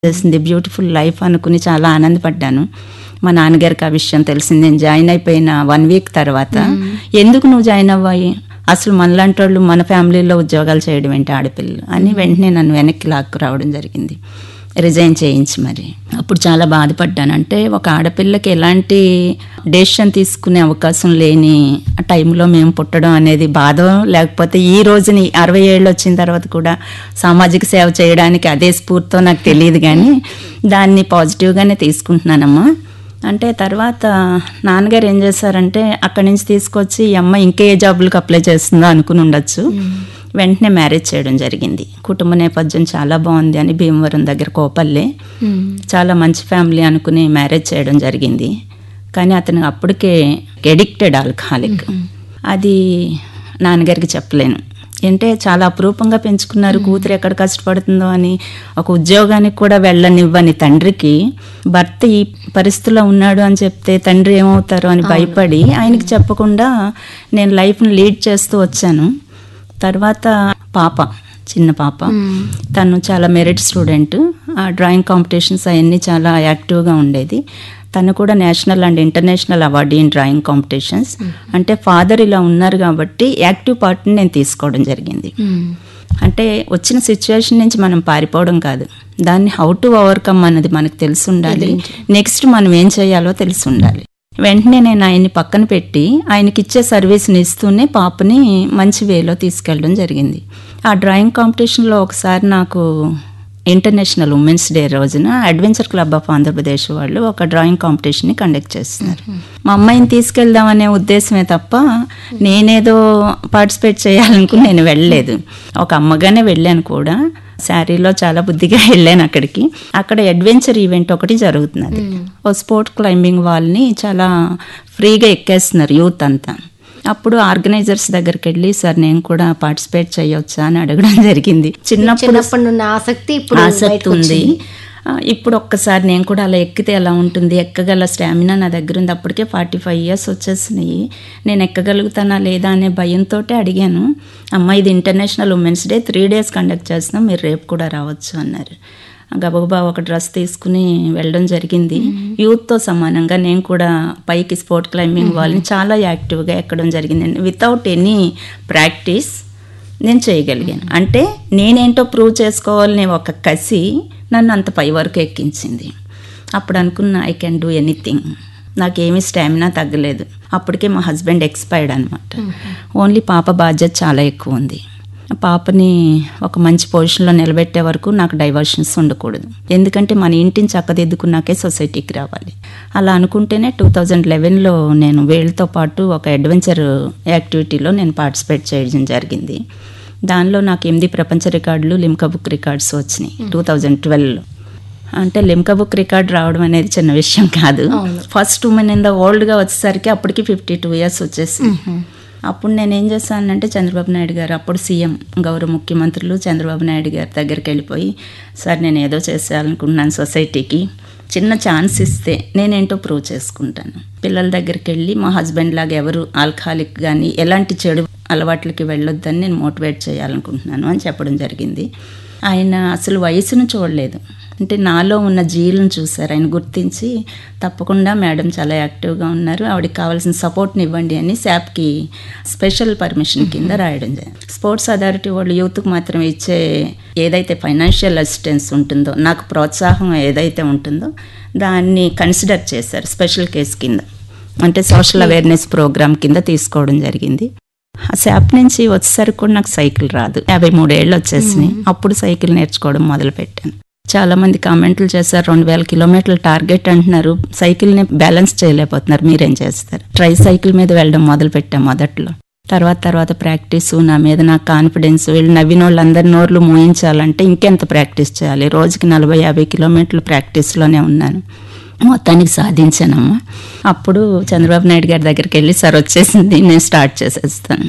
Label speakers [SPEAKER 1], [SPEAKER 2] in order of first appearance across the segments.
[SPEAKER 1] చేసింది beautiful life అనుకుని చాలా ఆనందపడ్డాను మా నాన్నగారికి ఆ విషయం తెలిసింది నేను జాయిన్ అయిపోయిన వన్ వీక్ తర్వాత ఎందుకు నువ్వు జాయిన్ అవ్వాయి అసలు మనలాంటి వాళ్ళు మన ఫ్యామిలీలో ఉద్యోగాలు చేయడం ఏంటి ఆడపిల్లలు అని వెంటనే నన్ను వెనక్కి లాక్కు రావడం జరిగింది రిజైన్ చేయించి మరి అప్పుడు చాలా బాధపడ్డాను అంటే ఒక ఆడపిల్లకి ఎలాంటి డెసిషన్ తీసుకునే అవకాశం లేని ఆ టైంలో మేము పుట్టడం అనేది బాధ లేకపోతే ఈ రోజుని అరవై ఏళ్ళు వచ్చిన తర్వాత కూడా సామాజిక సేవ చేయడానికి అదే స్ఫూర్తితో నాకు తెలియదు కానీ దాన్ని పాజిటివ్గానే తీసుకుంటున్నానమ్మా అంటే తర్వాత నాన్నగారు ఏం చేశారంటే అక్కడి నుంచి తీసుకొచ్చి ఈ అమ్మ ఇంకే జాబులకు అప్లై చేస్తుందో అనుకుని ఉండొచ్చు వెంటనే మ్యారేజ్ చేయడం జరిగింది కుటుంబ నేపథ్యం చాలా బాగుంది అని భీమవరం దగ్గర కోపల్లే చాలా మంచి ఫ్యామిలీ అనుకుని మ్యారేజ్ చేయడం జరిగింది కానీ అతను అప్పటికే ఎడిక్టెడ్ ఆల్కహాలిక్ అది నాన్నగారికి చెప్పలేను అంటే చాలా అపురూపంగా పెంచుకున్నారు కూతురు ఎక్కడ కష్టపడుతుందో అని ఒక ఉద్యోగానికి కూడా వెళ్ళనివ్వని తండ్రికి భర్త ఈ పరిస్థితిలో ఉన్నాడు అని చెప్తే తండ్రి ఏమవుతారో అని భయపడి ఆయనకి చెప్పకుండా నేను లైఫ్ని లీడ్ చేస్తూ వచ్చాను తర్వాత పాప చిన్న పాప తను చాలా మెరిట్ స్టూడెంట్ ఆ డ్రాయింగ్ కాంపిటీషన్స్ అవన్నీ చాలా యాక్టివ్గా ఉండేది తను కూడా national and international award in drawing competitions అంటే ఫాదర్ ఇలా ఉన్నారు కాబట్టి యాక్టివ్ పార్ట్ని నేను తీసుకోవడం జరిగింది అంటే వచ్చిన సిచ్యువేషన్ నుంచి మనం పారిపోవడం కాదు దాన్ని హౌ టు ఓవర్కమ్ అన్నది మనకు తెలిసి ఉండాలి నెక్స్ట్ మనం ఏం చేయాలో తెలిసి ఉండాలి వెంటనే నేను ఆయన్ని పక్కన పెట్టి ఆయనకి ఇచ్చే సర్వీస్ని ఇస్తూనే పాపని మంచి వేలో తీసుకెళ్ళడం జరిగింది ఆ డ్రాయింగ్ కాంపిటీషన్లో ఒకసారి నాకు ఇంటర్నేషనల్ ఉమెన్స్ డే రోజున అడ్వెంచర్ క్లబ్ ఆఫ్ ఆంధ్రప్రదేశ్ వాళ్ళు ఒక డ్రాయింగ్ కాంపిటీషన్ని కండక్ట్ చేస్తున్నారు మా అమ్మాయిని తీసుకెళ్దామనే ఉద్దేశమే తప్ప నేనేదో పార్టిసిపేట్ చేయాలనుకుని నేను వెళ్ళలేదు ఒక అమ్మగానే వెళ్ళాను కూడా శారీలో చాలా బుద్ధిగా వెళ్ళాను అక్కడికి అక్కడ అడ్వెంచర్ ఈవెంట్ ఒకటి జరుగుతున్నది ఓ స్పోర్ట్ క్లైంబింగ్ వాళ్ళని చాలా ఫ్రీగా ఎక్కేస్తున్నారు యూత్ అంతా అప్పుడు ఆర్గనైజర్స్ దగ్గరికి వెళ్ళి సార్ నేను కూడా పార్టిసిపేట్ చేయొచ్చా అని అడగడం జరిగింది చిన్నప్పుడు
[SPEAKER 2] చిన్నప్పటి నుండి ఆసక్తి ఇప్పుడు
[SPEAKER 1] ఆసక్తి ఉంది ఆ, ఇప్పుడు ఒక్కసారి నేను కూడా అలా ఎక్కితే ఎలా ఉంటుంది ఎక్కగల స్టామినా నా దగ్గర ఉంది అప్పటికే ఫార్టీ ఫైవ్ ఇయర్స్ వచ్చేసినాయి నేను ఎక్కగలుగుతానా లేదా అనే భయంతో అడిగాను అమ్మ ఇది international women's day three days conduct చేస్తున్నాం మీరు రేపు కూడా రావచ్చు అన్నారు గబగబా ఒక డ్రెస్ తీసుకుని వెళ్ళడం జరిగింది యూత్తో సమానంగా నేను కూడా పైకి స్పోర్ట్ క్లైంబింగ్ వాళ్ళని చాలా యాక్టివ్గా ఎక్కడం జరిగింది వితౌట్ ఎనీ ప్రాక్టీస్ నేను చేయగలిగాను అంటే నేనేంటో ప్రూవ్ చేసుకోవాలనే ఒక కసి నన్ను అంత పై వరకు ఎక్కించింది అప్పుడు అనుకున్న ఐ కెన్ డూ ఎనీథింగ్ నాకేమీ స్టామినా తగ్గలేదు అప్పటికే మా హస్బెండ్ ఎక్స్పైర్డ్ అనమాట ఓన్లీ పాప బాధ్యత చాలా ఎక్కువ ఉంది పాపని ఒక మంచి పొజిషన్లో నిలబెట్టే వరకు నాకు డైవర్షన్స్ ఉండకూడదు ఎందుకంటే మన ఇంటిని చక్కదిద్దుకున్నాకే సొసైటీకి రావాలి అలా అనుకుంటేనే టూ థౌజండ్ లెవెన్లో నేను వీళ్ళతో పాటు ఒక అడ్వెంచర్ యాక్టివిటీలో నేను పార్టిసిపేట్ చేయడం జరిగింది దానిలో నాకు ఎనిమిది ప్రపంచ రికార్డులు లిమ్కా బుక్ రికార్డ్స్ వచ్చినాయి టూ థౌజండ్ ట్వెల్వ్లో అంటే లిమ్కా బుక్ రికార్డ్ రావడం అనేది చిన్న విషయం కాదు ఫస్ట్ ఉమెన్ ఇన్ ద వరల్డ్గా వచ్చేసరికి అప్పటికి ఫిఫ్టీ టూ ఇయర్స్ వచ్చేసి అప్పుడు నేను ఏం చేశానంటే చంద్రబాబు నాయుడు గారు అప్పుడు సీఎం గౌరవ ముఖ్యమంత్రులు చంద్రబాబు నాయుడు గారి దగ్గరికి వెళ్ళిపోయి సార్ నేను ఏదో చేసేయాలనుకుంటున్నాను సొసైటీకి చిన్న ఛాన్స్ ఇస్తే నేనేంటో ప్రూవ్ చేసుకుంటాను పిల్లల దగ్గరికి వెళ్ళి మా హస్బెండ్ లాగా ఎవరు ఆల్కహాలిక్ కానీ ఎలాంటి చెడు అలవాట్లకి వెళ్ళొద్దని నేను మోటివేట్ చేయాలనుకుంటున్నాను అని చెప్పడం జరిగింది ఆయన అసలు వయసును చూడలేదు అంటే నాలో ఉన్న జీలను చూశారు ఆయన గుర్తించి తప్పకుండా మేడం చాలా యాక్టివ్గా ఉన్నారు ఆవిడకి కావాల్సిన సపోర్ట్ని ఇవ్వండి అని శాప్కి స్పెషల్ పర్మిషన్ కింద రాయడం జరిగింది స్పోర్ట్స్ అథారిటీ వాళ్ళు యూత్కి మాత్రం ఇచ్చే ఏదైతే ఫైనాన్షియల్ అసిస్టెన్స్ ఉంటుందో నాకు ప్రోత్సాహం ఏదైతే ఉంటుందో దాన్ని కన్సిడర్ చేశారు స్పెషల్ కేసు కింద అంటే సోషల్ అవేర్నెస్ ప్రోగ్రామ్ కింద తీసుకోవడం జరిగింది ఆ శాప్ నుంచి వచ్చేసరికి కూడా నాకు సైకిల్ రాదు యాభై మూడేళ్ళు వచ్చేసినాయి అప్పుడు సైకిల్ నేర్చుకోవడం మొదలు పెట్టాను చాలా మంది కామెంట్లు చేశారు రెండు వేల కిలోమీటర్ల టార్గెట్ అంటున్నారు సైకిల్ని బ్యాలెన్స్ చేయలేకపోతున్నారు మీరేం చేస్తారు ట్రై సైకిల్ మీద వెళ్ళడం మొదలు పెట్టాం మొదట్లో తర్వాత తర్వాత ప్రాక్టీస్ నా మీద నాకు కాన్ఫిడెన్స్ వీళ్ళు నవ్విన వాళ్ళందరి నోర్లు మూయించాలంటే ఇంకెంత ప్రాక్టీస్ చేయాలి రోజుకి నలభై యాభై కిలోమీటర్లు ప్రాక్టీస్లోనే ఉన్నాను మొత్తానికి సాధించానమ్మా అప్పుడు చంద్రబాబు నాయుడు గారి దగ్గరికి వెళ్ళి సార్ వచ్చేసింది నేను స్టార్ట్ చేసేస్తాను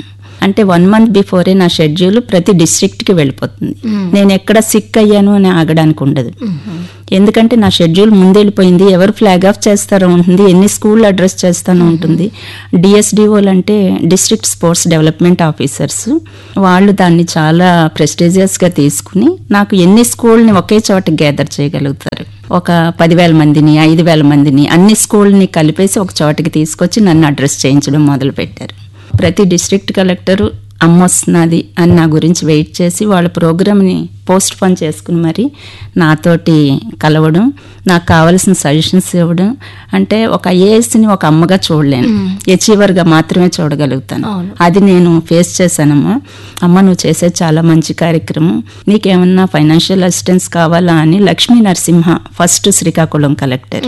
[SPEAKER 1] అంటే వన్ మంత్ బిఫోరే నా షెడ్యూల్ ప్రతి డిస్ట్రిక్ట్కి వెళ్ళిపోతుంది నేను ఎక్కడ సిక్ అయ్యాను అని ఆగడానికి ఉండదు ఎందుకంటే నా షెడ్యూల్ ముందెళ్ళిపోయింది ఎవరు ఫ్లాగ్ ఆఫ్ చేస్తారో ఉంటుంది ఎన్ని స్కూల్ అడ్రస్ చేస్తానో ఉంటుంది డిఎస్డిఓలు అంటే డిస్ట్రిక్ట్ స్పోర్ట్స్ డెవలప్మెంట్ ఆఫీసర్స్ వాళ్ళు దాన్ని చాలా ప్రెస్టీజియస్గా తీసుకుని నాకు ఎన్ని స్కూల్ని ఒకే చోట గ్యాదర్ చేయగలుగుతారు ఒక పదివేల మందిని ఐదు వేల మందిని అన్ని స్కూల్ని కలిపేసి ఒక చోటకి తీసుకొచ్చి నన్ను అడ్రస్ చేయించడం మొదలుపెట్టారు ప్రతి డిస్ట్రిక్ట్ కలెక్టరు అమ్మ వస్తున్నది అని నా గురించి వెయిట్ చేసి వాళ్ళ ప్రోగ్రామ్ని పోస్ట్ పోన్ చేసుకుని మరి నాతోటి కలవడం నాకు కావలసిన సజెషన్స్ ఇవ్వడం అంటే ఒక ఐఏఎస్ని ఒక అమ్మగా చూడలేను అచీవర్గా మాత్రమే చూడగలుగుతాను అది నేను ఫేస్ చేశానమ్మా అమ్మ నువ్వు చేసేది చాలా మంచి కార్యక్రమం నీకేమన్నా ఫైనాన్షియల్ అసిస్టెన్స్ కావాలా అని లక్ష్మీ నరసింహ ఫస్ట్ శ్రీకాకుళం కలెక్టర్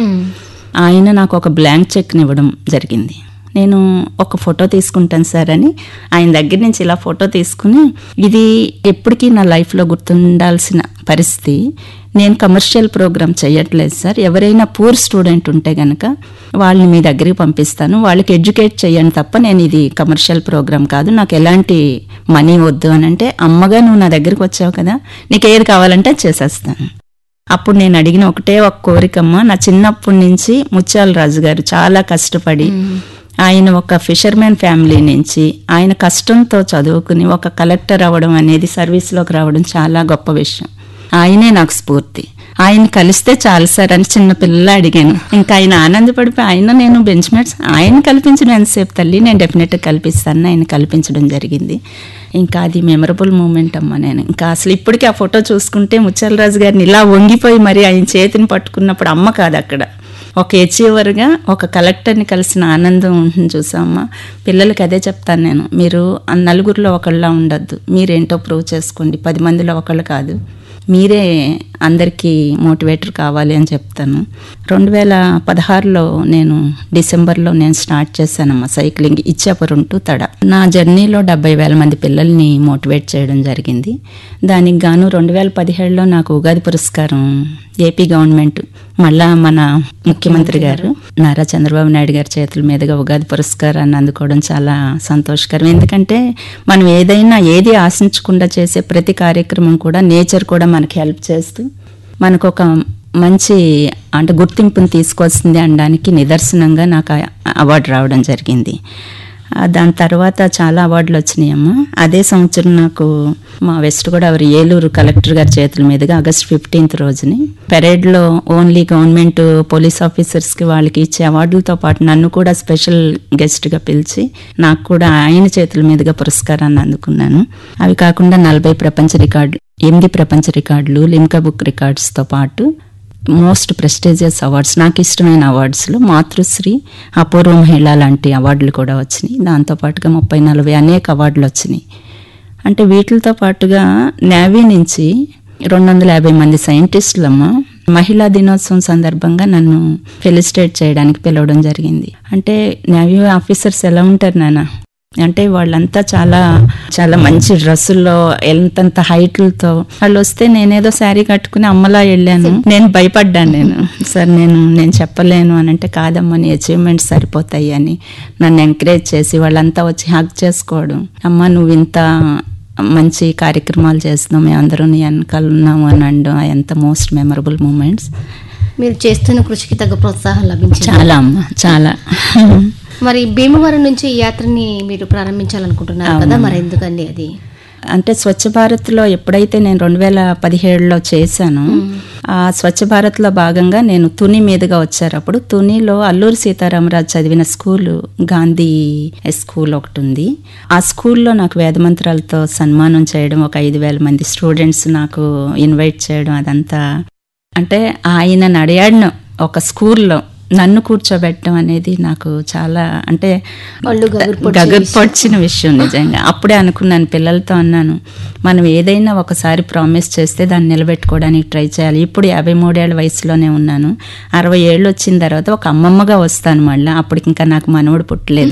[SPEAKER 1] ఆయన నాకు ఒక బ్లాంక్ చెక్ని ఇవ్వడం జరిగింది నేను ఒక ఫోటో తీసుకుంటాను సార్ అని ఆయన దగ్గర నుంచి ఇలా ఫోటో తీసుకుని ఇది ఎప్పటికీ నా లైఫ్లో గుర్తుండాల్సిన పరిస్థితి నేను కమర్షియల్ ప్రోగ్రామ్ చేయట్లేదు సార్ ఎవరైనా పూర్ స్టూడెంట్ ఉంటే గనక వాళ్ళని మీ దగ్గరికి పంపిస్తాను వాళ్ళకి ఎడ్యుకేట్ చేయండి తప్ప నేను ఇది కమర్షియల్ ప్రోగ్రామ్ కాదు నాకు ఎలాంటి మనీ వద్దు అని అంటే అమ్మగా నువ్వు నా దగ్గరికి వచ్చావు కదా నీకు ఏది కావాలంటే అది చేసేస్తాను అప్పుడు నేను అడిగిన ఒకటే ఒక కోరికమ్మ నా చిన్నప్పటి నుంచి ముత్యాల రాజు గారు చాలా కష్టపడి ఆయన ఒక ఫిషర్మెన్ ఫ్యామిలీ నుంచి ఆయన కష్టంతో చదువుకుని ఒక కలెక్టర్ అవ్వడం అనేది సర్వీస్లోకి రావడం చాలా గొప్ప విషయం ఆయనే నాకు స్ఫూర్తి ఆయన కలిస్తే చాలు సార్ అని చిన్న పిల్లలు అడిగాను ఇంకా ఆయన ఆనందపడిపోయి ఆయన నేను బెంచ్ మేట్స్ ఆయన కల్పించడం ఎంతసేపు తల్లి నేను డెఫినెట్గా కల్పిస్తాను ఆయన కల్పించడం జరిగింది ఇంకా అది మెమరబుల్ మూమెంట్ అమ్మ నేను ఇంకా అసలు ఇప్పటికీ ఆ ఫోటో చూసుకుంటే ముచ్చలరాజు గారిని ఇలా వంగిపోయి మరి ఆయన చేతిని పట్టుకున్నప్పుడు అమ్మ కాదు అక్కడ ఒక అచీవర్గా ఒక కలెక్టర్ని కలిసిన ఆనందం ఉంటుంది చూసామా పిల్లలకి అదే చెప్తాను నేను మీరు ఆ నలుగురిలో ఒకళ్ళ ఉండొద్దు మీరేంటో ప్రూవ్ చేసుకోండి పది మందిలో ఒకళ్ళు కాదు మీరే అందరికీ మోటివేటర్ కావాలి అని చెప్తాను రెండు వేల పదహారులో నేను డిసెంబర్లో నేను స్టార్ట్ చేశానమ్మా సైక్లింగ్ ఇచ్చాపురం టు తడ నా జర్నీలో డెబ్బై వేల మంది పిల్లల్ని మోటివేట్ చేయడం జరిగింది దానికి గాను రెండు వేల పదిహేడులో నాకు ఉగాది పురస్కారం ఏపీ గవర్నమెంట్ మళ్ళా మన ముఖ్యమంత్రి గారు నారా చంద్రబాబు నాయుడు గారి చేతుల మీదుగా ఉగాది పురస్కారాన్ని అందుకోవడం చాలా సంతోషకరం ఎందుకంటే మనం ఏదైనా ఏది ఆశించకుండా చేసే ప్రతి కార్యక్రమం కూడా నేచర్ కూడా మనకి హెల్ప్ చేస్తూ మనకు ఒక మంచి అంటే గుర్తింపుని తీసుకొస్తుంది అనడానికి నిదర్శనంగా నాకు ఆ అవార్డు రావడం జరిగింది ఆ దాని తర్వాత చాలా అవార్డులు వచ్చినాయమ్మా అదే సంవత్సరం నాకు మా వెస్ట్ గోదావరి ఏలూరు కలెక్టర్ గారి చేతుల మీదుగా ఆగస్ట్ ఫిఫ్టీన్త్ రోజుని పెరేడ్లో ఓన్లీ గవర్నమెంట్ పోలీస్ ఆఫీసర్స్కి వాళ్ళకి ఇచ్చే అవార్డులతో పాటు నన్ను కూడా స్పెషల్ గెస్ట్గా పిలిచి నాకు కూడా ఆయన చేతుల మీదుగా పురస్కారాన్ని అందుకున్నాను అవి కాకుండా నలభై ప్రపంచ రికార్డు ఎనిమిది ప్రపంచ రికార్డులు లిమ్కా బుక్ రికార్డ్స్తో పాటు మోస్ట్ ప్రెస్టీజియస్ అవార్డ్స్ నాకు ఇష్టమైన అవార్డ్స్లో మాతృశ్రీ అపూర్వ మహిళ లాంటి అవార్డులు కూడా వచ్చినాయి దాంతోపాటుగా ముప్పై నలభై అనేక అవార్డులు వచ్చినాయి అంటే వీటితో పాటుగా నేవీ నుంచి రెండు వందల యాభై మంది సైంటిస్టులమ్మ మహిళా దినోత్సవం సందర్భంగా నన్ను ఫెలిసిటేట్ చేయడానికి పిలవడం జరిగింది అంటే నేవీ ఆఫీసర్స్ ఎలా ఉంటారు నాన్న అంటే వాళ్ళంతా చాలా చాలా మంచి డ్రెస్సుల్లో ఎంతంత హైట్లతో వాళ్ళు వస్తే నేనేదో శారీ కట్టుకుని అమ్మలా వెళ్ళాను నేను భయపడ్డాను నేను సార్ నేను నేను చెప్పలేను అని అంటే కాదమ్మా నీ అచీవ్మెంట్స్ సరిపోతాయి అని నన్ను ఎంకరేజ్ చేసి వాళ్ళంతా వచ్చి హక్ చేసుకోవడం అమ్మ నువ్వు ఇంత మంచి కార్యక్రమాలు చేస్తున్నాం మేము అందరూ నీ వెనకాల ఉన్నాము అని అనడం ఎంత మోస్ట్ మెమరబుల్ మూమెంట్స్
[SPEAKER 2] మీరు చేస్తున్న కృషికి తగ్గ ప్రోత్సాహం లభించింది
[SPEAKER 1] చాలా అమ్మ చాలా
[SPEAKER 2] మరి భీమవరం నుంచి ఈ యాత్రని మీరు ప్రారంభించాలనుకుంటున్నారు కదా మరి ఎందుకండి అది
[SPEAKER 1] అంటే స్వచ్ఛ భారత్లో ఎప్పుడైతే నేను రెండు వేల పదిహేడులో చేశానో ఆ స్వచ్ఛ భారత్లో భాగంగా నేను తుని మీదుగా వచ్చారు అప్పుడు తునిలో అల్లూరి సీతారామరాజు చదివిన స్కూలు గాంధీ స్కూల్ ఒకటి ఉంది ఆ స్కూల్లో నాకు వేదమంత్రాలతో సన్మానం చేయడం ఒక ఐదు వేల మంది స్టూడెంట్స్ నాకు ఇన్వైట్ చేయడం అదంతా అంటే ఆయన నడియాడిన ఒక స్కూల్లో నన్ను కూర్చోబెట్టడం అనేది నాకు చాలా అంటే
[SPEAKER 2] వాళ్ళు గగురు పొడిచే
[SPEAKER 1] గగురు పొడిచిన విషయం నిజంగా అప్పుడే అనుకున్నాను పిల్లలతో అన్నాను మనం ఏదైనా ఒకసారి ప్రామిస్ చేస్తే దాన్ని నిలబెట్టుకోవడానికి ట్రై చేయాలి ఇప్పుడు యాభై మూడేళ్ల వయసులోనే ఉన్నాను అరవై ఏళ్ళు వచ్చిన తర్వాత ఒక అమ్మమ్మగా వస్తాను మళ్ళీ అప్పటికి ఇంకా నాకు మనవడు పుట్టలేదు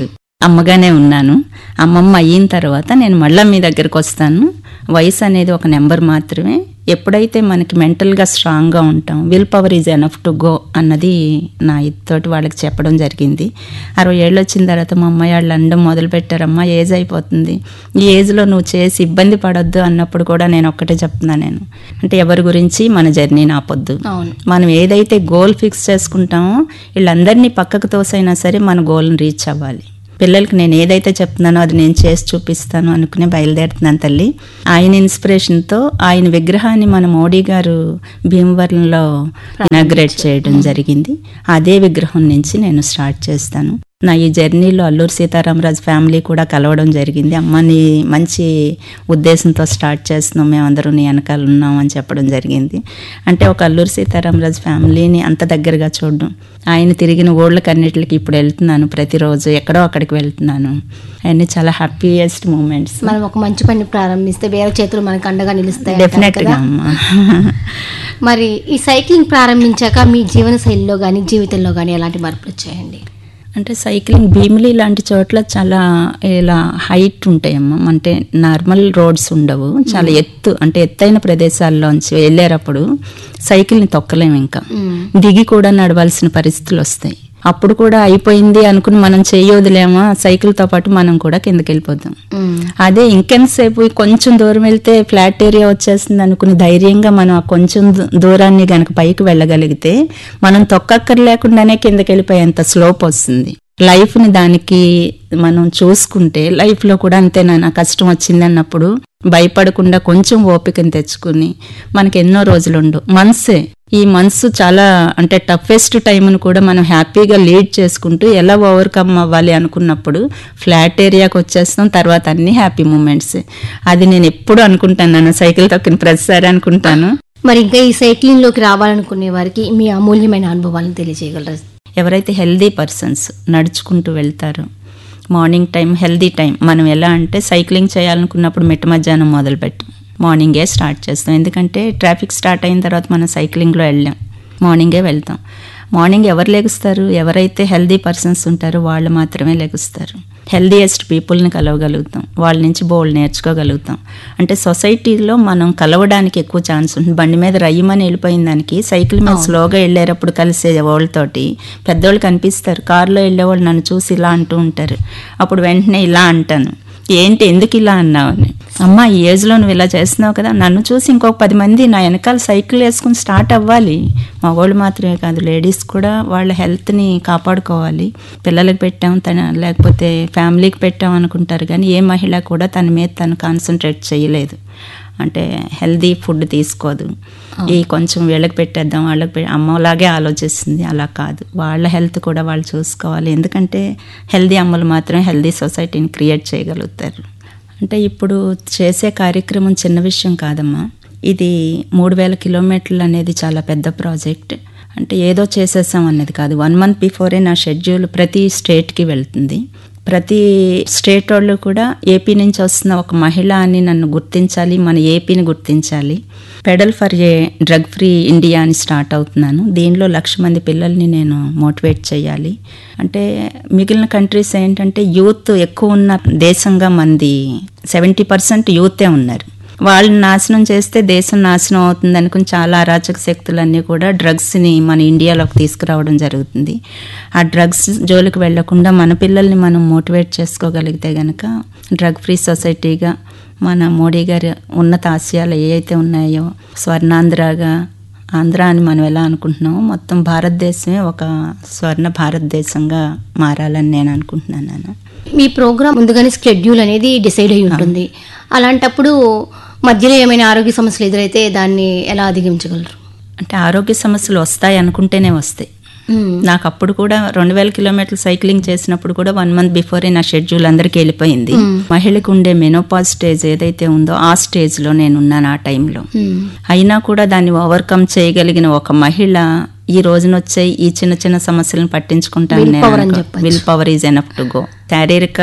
[SPEAKER 1] అమ్మగానే ఉన్నాను అమ్మమ్మ అయిన తర్వాత నేను మళ్ళీ మీ దగ్గరికి వస్తాను వయసు అనేది ఒక నెంబర్ మాత్రమే ఎప్పుడైతే మనకి మెంటల్గా స్ట్రాంగ్గా ఉంటాం will power is enough to go అన్నది నా ఇతోటి వాళ్ళకి చెప్పడం జరిగింది అరవై ఏళ్ళు వచ్చిన తర్వాత మా అమ్మాయి వాళ్ళు అండం మొదలు పెట్టారమ్మా ఏజ్ అయిపోతుంది ఈ ఏజ్లో నువ్వు చేసి ఇబ్బంది పడొద్దు అన్నప్పుడు కూడా నేను ఒక్కటే చెప్తున్నా నేను అంటే ఎవరి గురించి మన జర్నీ ఆపొద్దు
[SPEAKER 2] అవును
[SPEAKER 1] మనం ఏదైతే గోల్ ఫిక్స్ చేసుకుంటామో వీళ్ళందరినీ పక్కకు తోసైనా సరే మన గోల్ని రీచ్ అవ్వాలి పిల్లలకి నేను ఏదైతే చెప్తున్నానో అది నేను చేసి చూపిస్తాను అనుకుని బయలుదేరుతున్నాను తల్లి ఆయన ఇన్స్పిరేషన్తో ఆయన విగ్రహాన్ని మన మోడీ గారు భీమవరంలో ఇనాగ్రేట్ చేయడం జరిగింది అదే విగ్రహం నుంచి నేను స్టార్ట్ చేస్తాను నా ఈ జర్నీలో అల్లూరు సీతారామరాజు ఫ్యామిలీ కూడా కలవడం జరిగింది అమ్మని మంచి ఉద్దేశంతో స్టార్ట్ చేస్తున్నాం మేమందరం నీ వెనకాల ఉన్నాం అని చెప్పడం జరిగింది అంటే ఒక అల్లూరు సీతారామరాజు ఫ్యామిలీని అంత దగ్గరగా చూడడం ఆయన తిరిగిన ఊళ్ళకన్నిటికి ఇప్పుడు వెళ్తున్నాను ప్రతిరోజు ఎక్కడో అక్కడికి వెళ్తున్నాను అవన్నీ చాలా హ్యాపీయెస్ట్ మూమెంట్స్
[SPEAKER 2] మనం ఒక మంచి పని ప్రారంభిస్తే వేరే చేతులు మనకు అండగా నిలుస్తాయి అంటారు
[SPEAKER 1] డెఫినెట్గా
[SPEAKER 2] కదా.
[SPEAKER 1] అమ్మా
[SPEAKER 2] మరి ఈ సైక్లింగ్ ప్రారంభించాక మీ జీవన శైలిలో కానీ జీవితంలో కానీ ఎలాంటి మార్పులు వచ్చాయండి
[SPEAKER 1] అంటే సైక్లింగ్ భీమిలి లాంటి చోట్ల చాలా ఇలా హైట్ ఉంటాయమ్మా అంటే నార్మల్ రోడ్స్ ఉండవు చాలా ఎత్తు అంటే ఎత్తైన ప్రదేశాల్లోంచి వెళ్ళేటప్పుడు సైకిల్ని తొక్కలేము ఇంకా దిగి కూడా నడవాల్సిన పరిస్థితులు వస్తాయి అప్పుడు కూడా అయిపోయింది అనుకుని మనం చేయొదిలేమా సైకిల్తో పాటు మనం కూడా కిందకి వెళ్ళిపోతాం అదే ఇంకెంతసేపు కొంచెం దూరం వెళ్తే ఫ్లాట్ ఏరియా వచ్చేస్తుంది అనుకుని ధైర్యంగా మనం ఆ కొంచెం దూ- దూరాన్ని గనక పైకి వెళ్ళగలిగితే మనం తొక్కక్కర్ లేకుండానే కిందకి వెళ్ళిపోయేంత స్లోప్ వస్తుంది లైఫ్ని దానికి మనం చూసుకుంటే లైఫ్లో కూడా అంతేనా నా కష్టం వచ్చింది అన్నప్పుడు భయపడకుండా కొంచెం ఓపికని తెచ్చుకుని మనకి ఎన్నో రోజులు ఉండు మనసే ఈ మనసు చాలా అంటే టఫెస్ట్ టైంను కూడా మనం హ్యాపీగా లీడ్ చేసుకుంటూ ఎలా ఓవర్కమ్ అవ్వాలి అనుకున్నప్పుడు ఫ్లాట్ ఏరియాకి వచ్చేస్తాం తర్వాత అన్ని హ్యాపీ మూమెంట్స్ అది నేను ఎప్పుడు అనుకుంటాను నన్ను సైకిల్ తొక్కిన ప్రతిసారి అనుకుంటాను
[SPEAKER 2] మరి ఇంకా ఈ సైక్లింగ్ లోకి రావాలనుకునే వారికి మీ అమూల్యమైన అనుభవాలను తెలియజేయగలరా
[SPEAKER 1] ఎవరైతే హెల్దీ పర్సన్స్ నడుచుకుంటూ వెళ్తారో మార్నింగ్ టైం హెల్దీ టైం మనం ఎలా అంటే సైక్లింగ్ చేయాలనుకున్నప్పుడు మిట్ట మధ్యాహ్నం మొదలుపెట్టాం మార్నింగే స్టార్ట్ చేస్తాం ఎందుకంటే ట్రాఫిక్ స్టార్ట్ అయిన తర్వాత మనం సైక్లింగ్లో వెళ్ళాం మార్నింగే వెళ్తాం మార్నింగ్ ఎవరు లెగుస్తారు ఎవరైతే హెల్దీ పర్సన్స్ ఉంటారో వాళ్ళు మాత్రమే లెగుస్తారు హెల్దీయెస్ట్ పీపుల్ని కలవగలుగుతాం వాళ్ళ నుంచి బోల్డ్ నేర్చుకోగలుగుతాం అంటే సొసైటీలో మనం కలవడానికి ఎక్కువ ఛాన్స్ ఉంటుంది బండి మీద రయ్యమని వెళ్ళిపోయిన దానికి సైకిల్ మీద స్లోగా వెళ్ళేటప్పుడు కలిసే వాళ్ళతోటి పెద్దోళ్ళు కనిపిస్తారు కారులో వెళ్ళేవాళ్ళు నన్ను చూసి ఇలా అంటూ ఉంటారు అప్పుడు వెంటనే ఇలా అంటాను ఏంటి ఎందుకు ఇలా అన్నావని అమ్మ ఈ ఏజ్లో నువ్వు ఇలా చేస్తున్నావు కదా నన్ను చూసి ఇంకొక పది మంది నా వెనకాల సైకిల్ వేసుకుని స్టార్ట్ అవ్వాలి మగవాళ్ళు మాత్రమే కాదు లేడీస్ కూడా వాళ్ళ హెల్త్ని కాపాడుకోవాలి పిల్లలకి పెట్టాం తన లేకపోతే ఫ్యామిలీకి పెట్టాం అనుకుంటారు కానీ ఏ మహిళ కూడా తన మీద తను కాన్సన్ట్రేట్ చేయలేదు అంటే హెల్దీ ఫుడ్ తీసుకోదు ఈ కొంచెం వీళ్ళకి పెట్టేద్దాం వాళ్ళకి పె అమ్మలాగే ఆలోచిస్తుంది అలా కాదు వాళ్ళ హెల్త్ కూడా వాళ్ళు చూసుకోవాలి ఎందుకంటే హెల్దీ అమ్మలు మాత్రమే హెల్దీ సొసైటీని క్రియేట్ చేయగలుగుతారు అంటే ఇప్పుడు చేసే కార్యక్రమం చిన్న విషయం కాదమ్మా ఇది మూడు వేల కిలోమీటర్లు అనేది చాలా పెద్ద ప్రాజెక్ట్ అంటే ఏదో చేసేసాం అన్నది కాదు వన్ మంత్ బిఫోరే నా షెడ్యూల్ ప్రతి స్టేట్కి వెళ్తుంది ప్రతి స్టేట్ వాళ్ళు కూడా ఏపీ నుంచి వస్తున్న ఒక మహిళ అని నన్ను గుర్తించాలి మన ఏపీని గుర్తించాలి pedal for a drug free India అని స్టార్ట్ అవుతున్నాను దీనిలో లక్ష మంది పిల్లల్ని నేను మోటివేట్ చేయాలి అంటే మిగిలిన కంట్రీస్ ఏంటంటే యూత్ ఎక్కువ ఉన్న దేశంగా మంది సెవెంటీ పర్సెంట్ యూతే ఉన్నారు వాళ్ళని నాశనం చేస్తే దేశం నాశనం అవుతుంది అనుకుని చాలా అరాచక శక్తులన్నీ కూడా డ్రగ్స్ని మన ఇండియాలోకి తీసుకురావడం జరుగుతుంది ఆ డ్రగ్స్ జోలికి వెళ్లకుండా మన పిల్లల్ని మనం మోటివేట్ చేసుకోగలిగితే గనక డ్రగ్ ఫ్రీ సొసైటీగా మన మోడీ గారి ఉన్నత ఆశయాలు ఏ అయితే ఉన్నాయో స్వర్ణాంధ్రగా ఆంధ్ర అని మనం ఎలా అనుకుంటున్నామో మొత్తం భారతదేశమే ఒక స్వర్ణ భారతదేశంగా మారాలని నేను అనుకుంటున్నాను నాన్న
[SPEAKER 2] మీ ప్రోగ్రామ్ ముందుగానే స్కెడ్యూల్ అనేది డిసైడ్ అయి ఉంటుంది అలాంటప్పుడు మధ్యలో ఏమైనా ఆరోగ్య సమస్యలు ఎదురైతే దాన్ని ఎలా అధిగమించగలరు
[SPEAKER 1] అంటే ఆరోగ్య సమస్యలు వస్తాయి అనుకుంటేనే వస్తాయి
[SPEAKER 2] మ్మ్.
[SPEAKER 1] నాకు అప్పుడు కూడా రెండు వేల కిలోమీటర్లు సైక్లింగ్ చేసినప్పుడు కూడా వన్ మంత్ బిఫోరే నా షెడ్యూల్ అందరికి వెళ్ళిపోయింది మహిళకు ఉండే మెనోపాజ్ స్టేజ్ ఏదైతే ఉందో ఆ స్టేజ్ లో నేను ఉన్నాను ఆ టైంలో
[SPEAKER 2] మ్మ్.
[SPEAKER 1] అయినా కూడా దాన్ని ఓవర్కమ్ చేయగలిగిన ఒక మహిళ ఈ రోజున వచ్చే ఈ చిన్న చిన్న సమస్యలను పట్టించుకుంటాను
[SPEAKER 2] Will
[SPEAKER 1] నేను
[SPEAKER 2] power అని
[SPEAKER 1] అనుకో.
[SPEAKER 2] చెప్పొచ్చు.
[SPEAKER 1] Will power is enough to go శారీరక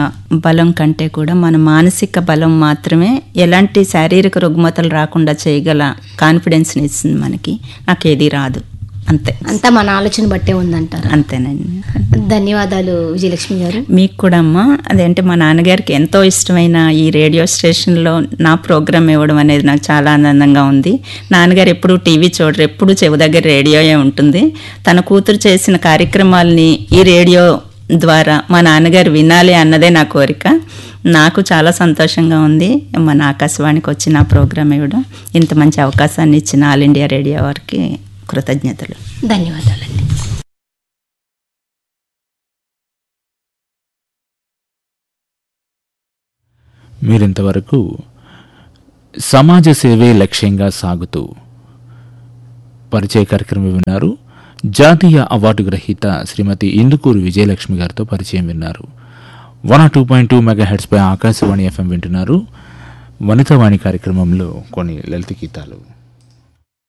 [SPEAKER 1] బలం కంటే కూడా మన మానసిక బలం మాత్రమే ఎలాంటి శారీరక రుగ్మతలు రాకుండా చేయగల కాన్ఫిడెన్స్ని ఇస్తుంది మనకి నాకు ఏది రాదు అంతే
[SPEAKER 2] అంతా మన ఆలోచన బట్టే ఉందంటారు
[SPEAKER 1] అంతేనండి
[SPEAKER 2] ధన్యవాదాలు విజయలక్ష్మి గారు
[SPEAKER 1] మీకు కూడా అమ్మా అదేంటే మా నాన్నగారికి ఎంతో ఇష్టమైన ఈ రేడియో స్టేషన్లో నా ప్రోగ్రామ్ ఇవ్వడం అనేది నాకు చాలా ఆనందంగా ఉంది నాన్నగారు ఎప్పుడు టీవీ చూడరు ఎప్పుడు చెవి దగ్గర రేడియోయే ఉంటుంది తన కూతురు చేసిన కార్యక్రమాలని ఈ రేడియో ద్వారా మా నాన్నగారు వినాలి అన్నదే నా కోరిక నాకు చాలా సంతోషంగా ఉంది మన ఆకాశవాణికి వచ్చి నా ప్రోగ్రామ్ ఇవ్వడం ఇంత మంచి అవకాశాన్ని ఇచ్చిన ఆల్ ఇండియా రేడియో వారికి కృతజ్ఞతలు
[SPEAKER 2] ధన్యవాదాలండి
[SPEAKER 3] మీరింతవరకు సమాజ సేవే లక్ష్యంగా సాగుతూ పరిచయ కార్యక్రమం విన్నారు జాతీయ అవార్డు గ్రహీత శ్రీమతి ఇందుకూరు విజయలక్ష్మి గారితో పరిచయం విన్నారు one two point two mega హెడ్స్పై ఆకాశవాణి ఎఫ్ఎం వింటున్నారు వనితవాణి కార్యక్రమంలో కొన్ని లలిత గీతాలు